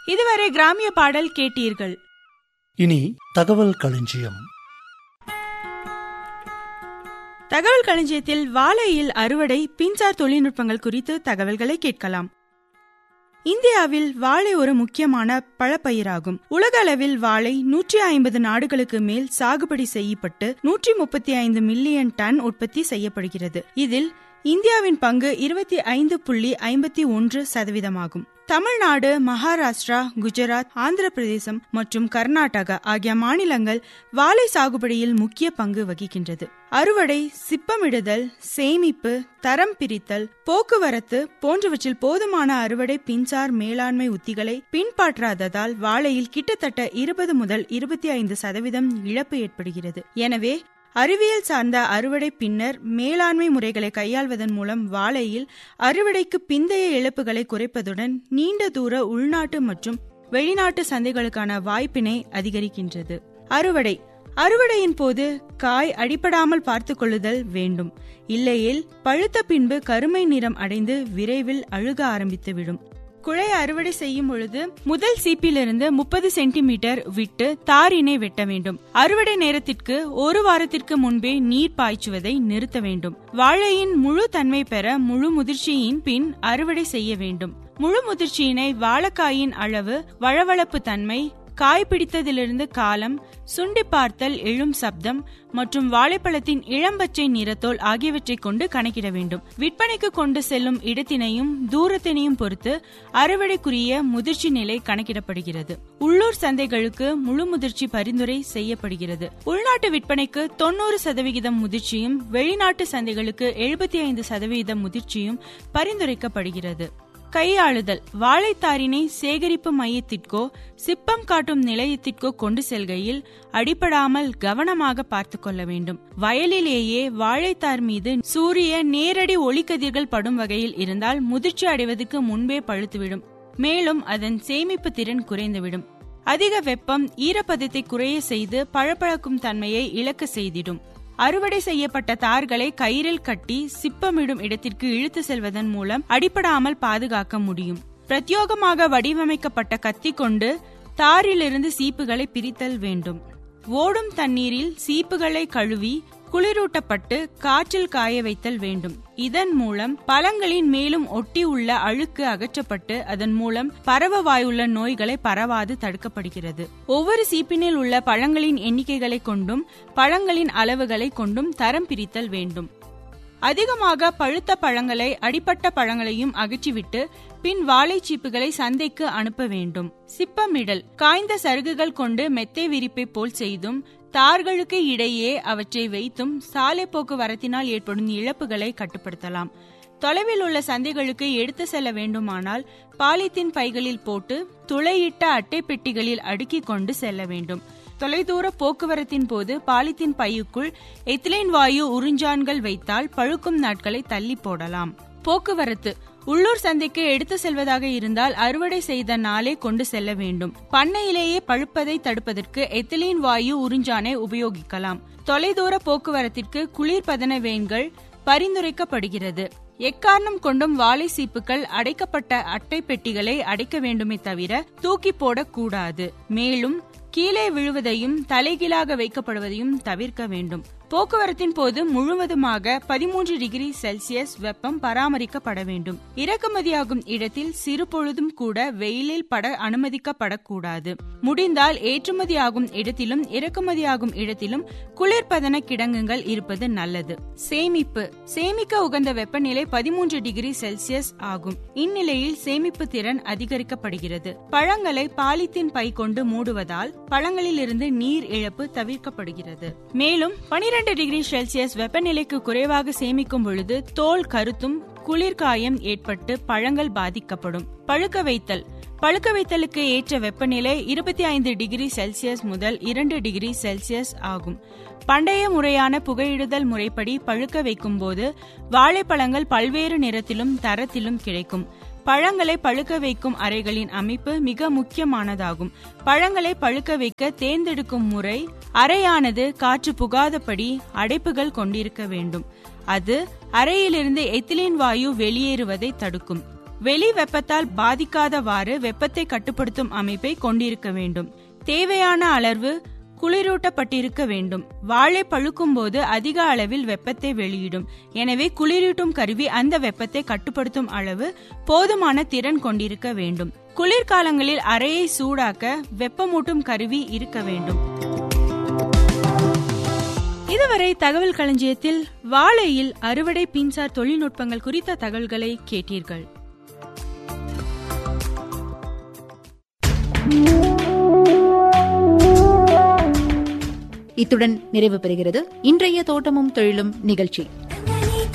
இதுவரை கிராமிய பாடல் கேட்டீர்கள் இனி தகவல் களஞ்சியம் தகவல் களஞ்சியத்தில் வாழையில் அறுவடை பின்சார் தொழில்நுட்பங்கள் குறித்து தகவல்களை கேட்கலாம் இந்தியாவில் வாழை ஒரு முக்கியமான பழப்பயிராகும் உலக அளவில் வாழை நூற்றி ஐம்பது நாடுகளுக்கு மேல் சாகுபடி செய்யப்பட்டு நூற்றி முப்பத்தி ஐந்து மில்லியன் டன் உற்பத்தி செய்யப்படுகிறது இதில் இந்தியாவின் பங்கு இருபத்தி ஐந்து புள்ளி ஐம்பத்தி ஒன்று சதவீதமாகும் தமிழ்நாடு மகாராஷ்டிரா குஜராத் ஆந்திர பிரதேசம் மற்றும் கர்நாடகா ஆகிய மாநிலங்கள் வாழை சாகுபடியில் முக்கிய பங்கு வகிக்கின்றது அறுவடை சிப்பமிடுதல் சேமிப்பு தரம் பிரித்தல் போக்குவரத்து போன்றவற்றில் போதுமான அறுவடை பின்சார் மேலாண்மை உத்திகளை பின்பற்றாததால் வாழையில் கிட்டத்தட்ட இருபது முதல் இருபத்தி ஐந்து சதவீதம் இழப்பு ஏற்படுகிறது எனவே அறிவியல் சார்ந்த அறுவடை பின்னர் மேலாண்மை முறைகளை கையாள்வதன் மூலம் வாழையில் அறுவடைக்கு பிந்தைய இழப்புகளை குறைப்பதுடன் நீண்ட தூர உள்நாட்டு மற்றும் வெளிநாட்டு சந்தைகளுக்கான வாய்ப்பினை அதிகரிக்கின்றது அறுவடை அறுவடையின் போது காய் அடிபடாமல் பார்த்து கொள்ளுதல் வேண்டும் இல்லையேல் பழுத்த பின்பு கருமை நிறம் அடைந்து விரைவில் அழுக ஆரம்பித்துவிடும் குழை அறுவடை செய்யும் பொழுது முதல் சீப்பிலிருந்து முப்பது சென்டிமீட்டர் விட்டு தாரினை வெட்ட வேண்டும் அறுவடை நேரத்திற்கு ஒரு வாரத்திற்கு முன்பே நீர் பாய்ச்சுவதை நிறுத்த வேண்டும் வாழையின் முழு தன்மை பெற முழு முதிர்ச்சியின் பின் அறுவடை செய்ய வேண்டும் முழு முதிர்ச்சியினை வாழைக்காயின் அளவு வழவழப்பு தன்மை காய் பிடித்ததிலிருந்து காலம் சுண்டி பார்த்தல் எழும் சப்தம் மற்றும் வாழைப்பழத்தின் இளம்பச்சை நிறத்தோல் ஆகியவற்றை கொண்டு கணக்கிட வேண்டும் விற்பனைக்கு கொண்டு செல்லும் இடத்தினையும் தூரத்தினையும் பொறுத்து அறுவடைக்குரிய முதிர்ச்சி நிலை கணக்கிடப்படுகிறது உள்ளூர் சந்தைகளுக்கு முழு முதிர்ச்சி பரிந்துரை செய்யப்படுகிறது உள்நாட்டு விற்பனைக்கு தொண்ணூறு சதவிகிதம் முதிர்ச்சியும் வெளிநாட்டு சந்தைகளுக்கு எழுபத்தி ஐந்து சதவிகிதம் முதிர்ச்சியும் பரிந்துரைக்கப்படுகிறது கையாளுதல் வாழைத்தாரினை சேகரிப்பு மையத்திற்கோ சிப்பம் காட்டும் நிலையத்திற்கோ கொண்டு செல்கையில் அடிபடாமல் கவனமாக பார்த்து கொள்ள வேண்டும் வயலிலேயே வாழைத்தார் மீது சூரிய நேரடி ஒளிக்கதிர்கள் படும் வகையில் இருந்தால் முதிர்ச்சி அடைவதற்கு முன்பே பழுத்துவிடும் மேலும் அதன் சேமிப்பு திறன் குறைந்துவிடும் அதிக வெப்பம் ஈரப்பதத்தை குறைய செய்து பழப்பழக்கும் தன்மையை இழக்க செய்திடும் அறுவடை செய்யப்பட்ட தார்களை கயிறில் கட்டி சிப்பமிடும் இடத்திற்கு இழுத்து செல்வதன் மூலம் அடிபடாமல் பாதுகாக்க முடியும் பிரத்யோகமாக வடிவமைக்கப்பட்ட கத்தி கொண்டு தாரிலிருந்து சீப்புகளை பிரித்தல் வேண்டும் ஓடும் தண்ணீரில் சீப்புகளை கழுவி குளிரூட்டப்பட்டு காற்றில் காய வைத்தல் வேண்டும் இதன் மூலம் பழங்களின் மேலும் ஒட்டி உள்ள அழுக்கு அகற்றப்பட்டு அதன் மூலம் பரவ வாயுள்ள நோய்களை பரவாது தடுக்கப்படுகிறது ஒவ்வொரு சீப்பினில் உள்ள பழங்களின் எண்ணிக்கைகளை கொண்டும் பழங்களின் அளவுகளை கொண்டும் தரம் பிரித்தல் வேண்டும் அதிகமாக பழுத்த பழங்களை அடிப்பட்ட பழங்களையும் அகற்றிவிட்டு பின் வாழைச்சீப்புகளை சந்தைக்கு அனுப்ப வேண்டும் சிப்பமிடல் காய்ந்த சருகுகள் கொண்டு மெத்தை விரிப்பை போல் செய்தும் தார்களுக்கு இடையே அவற்றை வைத்தும் சாலை போக்குவரத்தினால் ஏற்படும் இழப்புகளை கட்டுப்படுத்தலாம் தொலைவில் உள்ள சந்தைகளுக்கு எடுத்து செல்ல வேண்டுமானால் பாலித்தீன் பைகளில் போட்டு துளையிட்ட அட்டை பெட்டிகளில் அடுக்கிக் கொண்டு செல்ல வேண்டும் தொலைதூர போக்குவரத்தின் போது பாலித்தீன் பையுக்குள் எத்திலைன் வாயு உறிஞ்சான்கள் வைத்தால் பழுக்கும் நாட்களை தள்ளி போடலாம் போக்குவரத்து உள்ளூர் சந்தைக்கு எடுத்து செல்வதாக இருந்தால் அறுவடை செய்த நாளே கொண்டு செல்ல வேண்டும் பண்ணையிலேயே பழுப்பதை தடுப்பதற்கு எத்திலீன் வாயு உறிஞ்சானை உபயோகிக்கலாம் தொலைதூர போக்குவரத்திற்கு குளிர்பதன வேன்கள் பரிந்துரைக்கப்படுகிறது எக்காரணம் கொண்டும் வாழை சீப்புகள் அடைக்கப்பட்ட அட்டை பெட்டிகளை அடைக்க வேண்டுமே தவிர தூக்கி போடக்கூடாது மேலும் கீழே விழுவதையும் தலைகீழாக வைக்கப்படுவதையும் தவிர்க்க வேண்டும் போக்குவரத்தின் போது முழுவதுமாக பதிமூன்று டிகிரி செல்சியஸ் வெப்பம் பராமரிக்கப்பட வேண்டும் இறக்குமதியாகும் இடத்தில் சிறு பொழுதும் கூட வெயிலில் பட அனுமதிக்கப்படக்கூடாது முடிந்தால் ஏற்றுமதியாகும் இடத்திலும் இறக்குமதியாகும் இடத்திலும் குளிர்பதன கிடங்குகள் இருப்பது நல்லது சேமிப்பு சேமிக்க உகந்த வெப்பநிலை பதிமூன்று டிகிரி செல்சியஸ் ஆகும் இந்நிலையில் சேமிப்பு திறன் அதிகரிக்கப்படுகிறது பழங்களை பாலித்தீன் பை கொண்டு மூடுவதால் பழங்களில் இருந்து நீர் இழப்பு தவிர்க்கப்படுகிறது மேலும் பனிரெண்டு டிகிரி செல்சியஸ் வெப்பநிலைக்கு குறைவாக சேமிக்கும் பொழுது தோல் கருத்தும் குளிர்காயம் ஏற்பட்டு பழங்கள் பாதிக்கப்படும் பழுக்க வைத்தல் பழுக்க வைத்தலுக்கு ஏற்ற வெப்பநிலை இருபத்தி ஐந்து டிகிரி செல்சியஸ் முதல் இரண்டு டிகிரி செல்சியஸ் ஆகும் பண்டைய முறையான புகையிடுதல் முறைப்படி பழுக்க வைக்கும் போது வாழைப்பழங்கள் பல்வேறு நிறத்திலும் தரத்திலும் கிடைக்கும் பழங்களை பழுக்க வைக்கும் அறைகளின் அமைப்பு மிக முக்கியமானதாகும் பழங்களை பழுக்க வைக்க தேர்ந்தெடுக்கும் முறை அறையானது காற்று புகாதபடி அடைப்புகள் கொண்டிருக்க வேண்டும் அது அறையிலிருந்து எத்திலின் வாயு வெளியேறுவதை தடுக்கும் வெளி வெப்பத்தால் பாதிக்காதவாறு வெப்பத்தை கட்டுப்படுத்தும் அமைப்பை கொண்டிருக்க வேண்டும் தேவையான அளவு குளிரூட்டப்பட்டிருக்க வேண்டும் வாழை பழுக்கும் போது அதிக அளவில் வெப்பத்தை வெளியிடும் எனவே குளிரூட்டும் கருவி அந்த வெப்பத்தை கட்டுப்படுத்தும் அளவு போதுமான திறன் கொண்டிருக்க வேண்டும் குளிர்காலங்களில் அறையை சூடாக்க வெப்பமூட்டும் கருவி இருக்க வேண்டும் இதுவரை தகவல் களஞ்சியத்தில் வாழையில் அறுவடை பின்சார் தொழில்நுட்பங்கள் குறித்த தகவல்களை கேட்டீர்கள் இத்துடன் நிறைவு பெறுகிறது இன்றைய தோட்டமும் தொழிலும் நிகழ்ச்சி